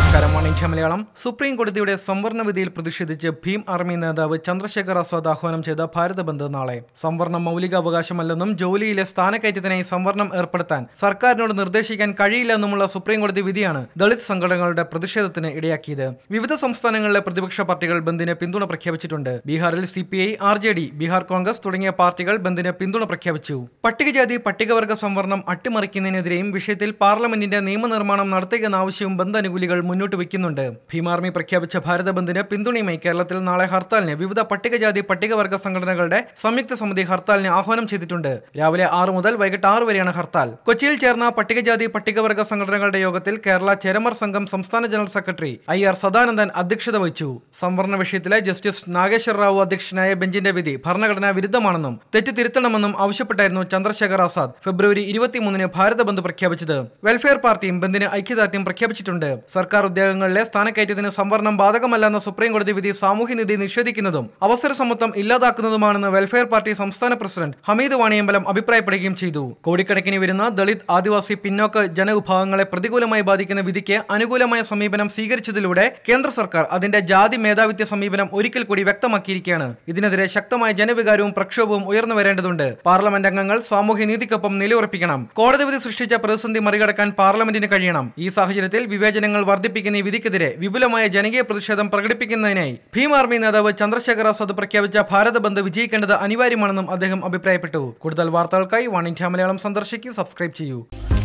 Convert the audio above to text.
നമസ്കാരം one India Malayalam supreme കോടതിയുടെ സംവരണ വിധിയിൽ പ്രതിഷേധിച്ച് ഭീം ആർമി നേതാവ് ചന്ദ്രശേഖർ ആസാദ് ആഹ്വാനം ചെയ്ത ഭാരത ബന്ദ് നാളെ സംവരണം മൗലികാവകാശമല്ലെന്നും ജോലിയിലെ സ്ഥാനക്കയറ്റത്തിനായി സംവരണം ഏർപ്പെടുത്താൻ സർക്കാരിനോട് നിർദ്ദേശിക്കാൻ കഴിയില്ലെന്നുമുള്ള സുപ്രീം കോടതി വിധിയാണ് ദളിത് സംഘടനകളുടെ പ്രതിഷേധത്തിന് ഇടയാക്കിയത് വിവിധ സംസ്ഥാനങ്ങളിലെ പ്രതിപക്ഷ പാർട്ടികൾ ബന്ദിന് പിന്തുണ പ്രഖ്യാപിച്ചിട്ടുണ്ട് ബീഹാറിൽ C P I R J D Bihar Congress തുടങ്ങിയ പാർട്ടികൾ ബന്ദിന് പിന്തുണ പ്രഖ്യാപിച്ചു പട്ടികജാതി പട്ടികവർഗ സംവരണം അട്ടിമറിക്കുന്നതിനെതിരെയും വിഷയത്തിൽ പാർലമെന്റിന്റെ നിയമനിർമ്മാണം നടത്തുകയെന്ന ആവശ്യവും ബന്ദ് അനുകൂലികൾ മുന്നോട്ട് വയ്ക്കുന്നുണ്ട് ഭീമാർമി പ്രഖ്യാപിച്ച ഭാരത ബന്ദിന് പിന്തുണയുമായി കേരളത്തിൽ നാളെ ഹർത്താലിന് വിവിധ പട്ടികജാതി പട്ടികവർഗ സംഘടനകളുടെ സംയുക്ത സമിതി ഹർത്താലിന് ആഹ്വാനം ചെയ്തിട്ടുണ്ട് രാവിലെ ആറ് മുതൽ വൈകിട്ട് ആറ് വരെയാണ് ഹർത്താൽ കൊച്ചിയിൽ ചേർന്ന പട്ടികജാതി പട്ടികവർഗ സംഘടനകളുടെ യോഗത്തിൽ കേരള ചേരമർ സംഘം സംസ്ഥാന general secretary I R Sadanandan അധ്യക്ഷത വഹിച്ചു സംവരണ വിഷയത്തിലെ ജസ്റ്റിസ് നാഗേശ്വർ റാവു അധ്യക്ഷനായ ബെഞ്ചിന്റെ വിധി ഭരണഘടനാ വിരുദ്ധമാണെന്നും തെറ്റ് തിരുത്തണമെന്നും ആവശ്യപ്പെട്ടായിരുന്നു ചന്ദ്രശേഖർ ആസാദ് ഫെബ്രുവരി ഇരുപത്തിമൂന്നിന് ഭാരത ബന്ദ് പ്രഖ്യാപിച്ചത് വെൽഫെയർ പാർട്ടിയും ബന്ദിന് ഐക്യദാർഢ്യം പ്രഖ്യാപിച്ചിട്ടുണ്ട് സർക്കാർ ഉദ്യോഗങ്ങളിലെ സ്ഥാനക്കയറ്റത്തിന് സംവരണം ബാധകമല്ലെന്ന സുപ്രീം കോടതി വിധി സാമൂഹ്യനീതി നിഷേധിക്കുന്നതും അവസര സമത്വം ഇല്ലാതാക്കുന്നതുമാണെന്ന് വെൽഫെയർ പാർട്ടി സംസ്ഥാന പ്രസിഡന്റ് ഹമീദ് വാണിയമ്പലം അഭിപ്രായപ്പെടുകയും ചെയ്തു കോടിക്കണക്കിന് വരുന്ന ദളിത് ആദിവാസി പിന്നോക്ക ജനവിഭാഗങ്ങളെ പ്രതികൂലമായി ബാധിക്കുന്ന വിധിക്ക് അനുകൂലമായ സമീപനം സ്വീകരിച്ചതിലൂടെ കേന്ദ്ര സർക്കാർ അതിന്റെ ജാതി മേധാവിത്വ സമീപനം ഒരിക്കൽ കൂടി വ്യക്തമാക്കിയിരിക്കുകയാണ് ഇതിനെതിരെ ശക്തമായ ജനവികാരവും പ്രക്ഷോഭവും ഉയർന്നു വരേണ്ടതുണ്ട് പാർലമെന്റ് അംഗങ്ങൾ സാമൂഹ്യ നീതിക്കൊപ്പം നിലയുറപ്പിക്കണം കോടതി വിധി സൃഷ്ടിച്ച പ്രതിസന്ധി മറികടക്കാൻ പാർലമെന്റിന് കഴിയണം ഈ സാഹചര്യത്തിൽ വിവേചനങ്ങൾ വർദ്ധിപ്പിക്കുന്ന ഈ വിധിക്കെതിരെ വിപുലമായ ജനകീയ പ്രതിഷേധം പ്രകടിപ്പിക്കുന്നതിനായി ഭീം ആർമി നേതാവ് ചന്ദ്രശേഖർ ആസാദ് പ്രഖ്യാപിച്ച ഭാരത ബന്ദ് വിജയിക്കേണ്ടത് അനിവാര്യമാണെന്നും അദ്ദേഹം അഭിപ്രായപ്പെട്ടു കൂടുതൽ വാർത്തകൾക്കായി വൺ ഇന്ത്യ മലയാളം സന്ദർശിക്കൂ സബ്സ്ക്രൈബ് ചെയ്യൂ